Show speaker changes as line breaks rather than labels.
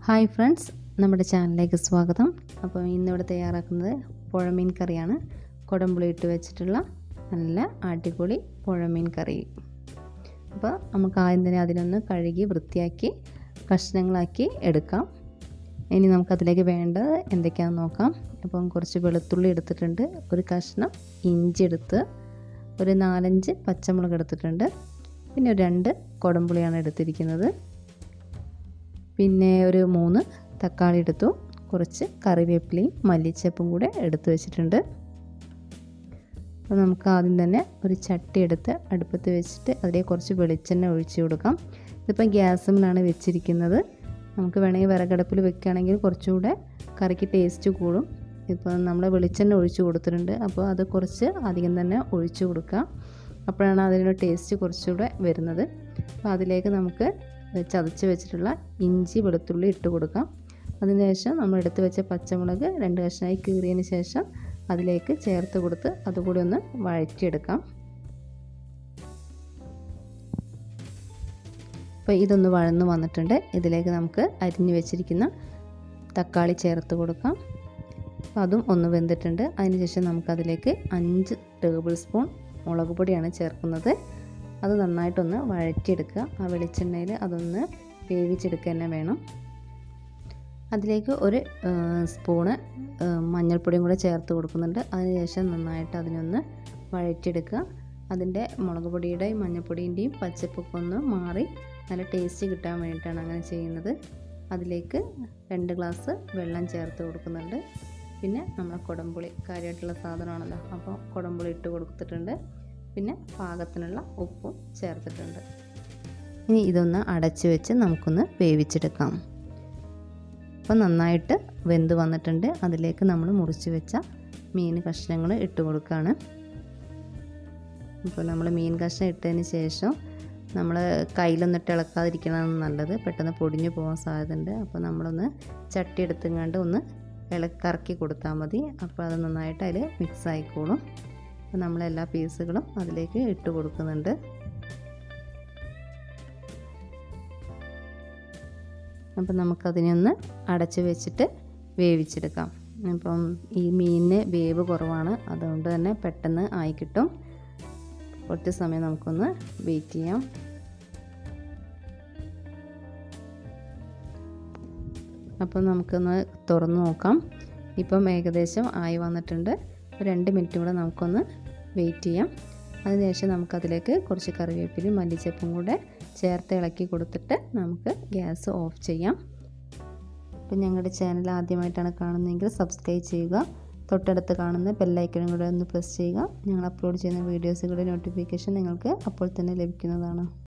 hi friends നമ്മുടെ ചാനലിലേക്ക് സ്വാഗതം അപ്പോൾ ഇന്നിവിടെ തയ്യാറാക്കുന്നത് പുഴമീൻ കറിയാണ് കുടംപുളി ഇട്ട് വെച്ചിട്ടുള്ള നല്ല അടിപൊളി പുഴമീൻ കറി അപ്പോൾ നമുക്ക് ആദ്യം തന്നെ അതിനൊന്ന് കഴുകി വൃത്തിയാക്കി കഷ്ണങ്ങളാക്കി എടുക്കാം ഇനി നമുക്കതിലേക്ക് വേണ്ടത് എന്തൊക്കെയാണെന്ന് നോക്കാം അപ്പം കുറച്ച് വെളുത്തുള്ളി എടുത്തിട്ടുണ്ട് ഒരു കഷ്ണം ഇഞ്ചി എടുത്ത് ഒരു നാലഞ്ച് പച്ചമുളക് എടുത്തിട്ടുണ്ട് പിന്നെ ഒരു രണ്ട് കുടംപുളിയാണ് എടുത്തിരിക്കുന്നത് പിന്നെ ഒരു മൂന്ന് തക്കാളി എടുത്തു കുറച്ച് കറിവേപ്പിലയും മല്ലിച്ചപ്പും കൂടെ എടുത്തു വെച്ചിട്ടുണ്ട് അപ്പോൾ നമുക്ക് ആദ്യം തന്നെ ഒരു ചട്ടി എടുത്ത് അടുപ്പത്ത് വെച്ചിട്ട് അതിലേക്ക് കുറച്ച് വെളിച്ചെണ്ണ ഒഴിച്ച് കൊടുക്കാം ഇതിപ്പം ഗ്യാസുമിലാണ് വെച്ചിരിക്കുന്നത് നമുക്ക് വേണമെങ്കിൽ വിറകടുപ്പിൽ വെക്കുകയാണെങ്കിൽ കുറച്ചുകൂടെ കറിക്ക് ടേസ്റ്റ് കൂടും ഇപ്പോൾ നമ്മൾ വെളിച്ചെണ്ണ ഒഴിച്ച് കൊടുത്തിട്ടുണ്ട് അപ്പോൾ അത് കുറച്ച് അധികം തന്നെ ഒഴിച്ച് കൊടുക്കുക അപ്പോഴാണ് അതിനൊരു ടേസ്റ്റ് കുറച്ചുകൂടെ വരുന്നത് അപ്പോൾ അതിലേക്ക് നമുക്ക് ചതച്ച് വെച്ചിട്ടുള്ള ഇഞ്ചി വെളുത്തുള്ളി ഇട്ട് കൊടുക്കാം അതിനുശേഷം നമ്മൾ എടുത്ത് വെച്ച പച്ചമുളക് രണ്ട് കഷ്ണമായി കീറിയതിന് ശേഷം അതിലേക്ക് ചേർത്ത് കൊടുത്ത് അതുകൂടി ഒന്ന് വഴറ്റിയെടുക്കാം അപ്പോൾ ഇതൊന്ന് വഴന്ന് വന്നിട്ടുണ്ട് ഇതിലേക്ക് നമുക്ക് അരിഞ്ഞു വെച്ചിരിക്കുന്ന തക്കാളി ചേർത്ത് കൊടുക്കാം അപ്പോൾ അതും ഒന്ന് വെന്തിട്ടുണ്ട് അതിനുശേഷം നമുക്കതിലേക്ക് അഞ്ച് ടേബിൾ സ്പൂൺ മുളക് പൊടിയാണ് ചേർക്കുന്നത് അത് നന്നായിട്ടൊന്ന് വഴറ്റിയെടുക്കുക ആ വെളിച്ചെണ്ണയിൽ അതൊന്ന് വേവിച്ചെടുക്കുക തന്നെ വേണം അതിലേക്ക് ഒരു സ്പൂണ് മഞ്ഞൾപ്പൊടിയും കൂടെ ചേർത്ത് കൊടുക്കുന്നുണ്ട് അതിനുശേഷം നന്നായിട്ട് അതിനൊന്ന് വഴറ്റിയെടുക്കുക അതിൻ്റെ മുളക് പൊടിയുടെയും മഞ്ഞൾപ്പൊടിൻ്റെയും പച്ചപ്പൊക്കെ ഒന്ന് മാറി നല്ല ടേസ്റ്റ് കിട്ടാൻ വേണ്ടിയിട്ടാണ് അങ്ങനെ ചെയ്യുന്നത് അതിലേക്ക് രണ്ട് ഗ്ലാസ് വെള്ളം ചേർത്ത് കൊടുക്കുന്നുണ്ട് പിന്നെ നമ്മുടെ കുടംപുളി കാര്യമായിട്ടുള്ള സാധനമാണല്ലോ അപ്പോൾ കുടംപുളി ഇട്ട് കൊടുത്തിട്ടുണ്ട് പിന്നെ പാകത്തിനുള്ള ഉപ്പും ചേർത്തിട്ടുണ്ട് ഇനി ഇതൊന്ന് അടച്ച് വെച്ച് നമുക്കൊന്ന് വേവിച്ചെടുക്കാം അപ്പോൾ നന്നായിട്ട് വെന്ത് വന്നിട്ടുണ്ട് അതിലേക്ക് നമ്മൾ മുറിച്ച് വെച്ച മീൻ കഷ്ണങ്ങൾ ഇട്ട് കൊടുക്കുകയാണ് ഇപ്പോൾ നമ്മൾ മീൻ കഷ്ണം ഇട്ടതിന് ശേഷം നമ്മൾ കയ്യിലൊന്നിട്ട് ഇളക്കാതിരിക്കണതാണ് നല്ലത് പെട്ടെന്ന് പൊടിഞ്ഞു പോകാൻ സാധ്യതയുണ്ട് അപ്പോൾ നമ്മളൊന്ന് ചട്ടി എടുത്തുങ്ങാണ്ട് ഒന്ന് ഇളക്കറക്കി കൊടുത്താൽ മതി അപ്പോൾ അത് നന്നായിട്ട് അതിൽ മിക്സ് ആയിക്കോളും അപ്പോൾ നമ്മൾ എല്ലാ പീസുകളും അതിലേക്ക് ഇട്ട് കൊടുക്കുന്നുണ്ട് അപ്പം നമുക്കതിനെ ഒന്ന് അടച്ച് വെച്ചിട്ട് വേവിച്ചെടുക്കാം അപ്പം ഈ മീനിന് വേവ് കുറവാണ് അതുകൊണ്ട് തന്നെ പെട്ടെന്ന് ആയി കിട്ടും കുറച്ച് സമയം നമുക്കൊന്ന് വെയിറ്റ് ചെയ്യാം അപ്പം നമുക്കൊന്ന് തുറന്ന് നോക്കാം ഇപ്പം ഏകദേശം ആയി വന്നിട്ടുണ്ട് രണ്ട് മിനിറ്റ് കൂടെ നമുക്കൊന്ന് വെയിറ്റ് ചെയ്യാം അതിനുശേഷം നമുക്കതിലേക്ക് കുറച്ച് കറിവേപ്പിലയും മല്ലിച്ചപ്പും കൂടെ ചേർത്ത് ഇളക്കി കൊടുത്തിട്ട് നമുക്ക് ഗ്യാസ് ഓഫ് ചെയ്യാം അപ്പം ഞങ്ങളുടെ ചാനൽ ആദ്യമായിട്ടാണ് കാണുന്നതെങ്കിൽ സബ്സ്ക്രൈബ് ചെയ്യുക തൊട്ടടുത്ത് കാണുന്ന ബെല്ലൈക്കണും കൂടെ ഒന്ന് പ്രസ് ചെയ്യുക ഞങ്ങൾ അപ്ലോഡ് ചെയ്യുന്ന വീഡിയോസുകളുടെ നോട്ടിഫിക്കേഷൻ നിങ്ങൾക്ക് അപ്പോൾ തന്നെ ലഭിക്കുന്നതാണ്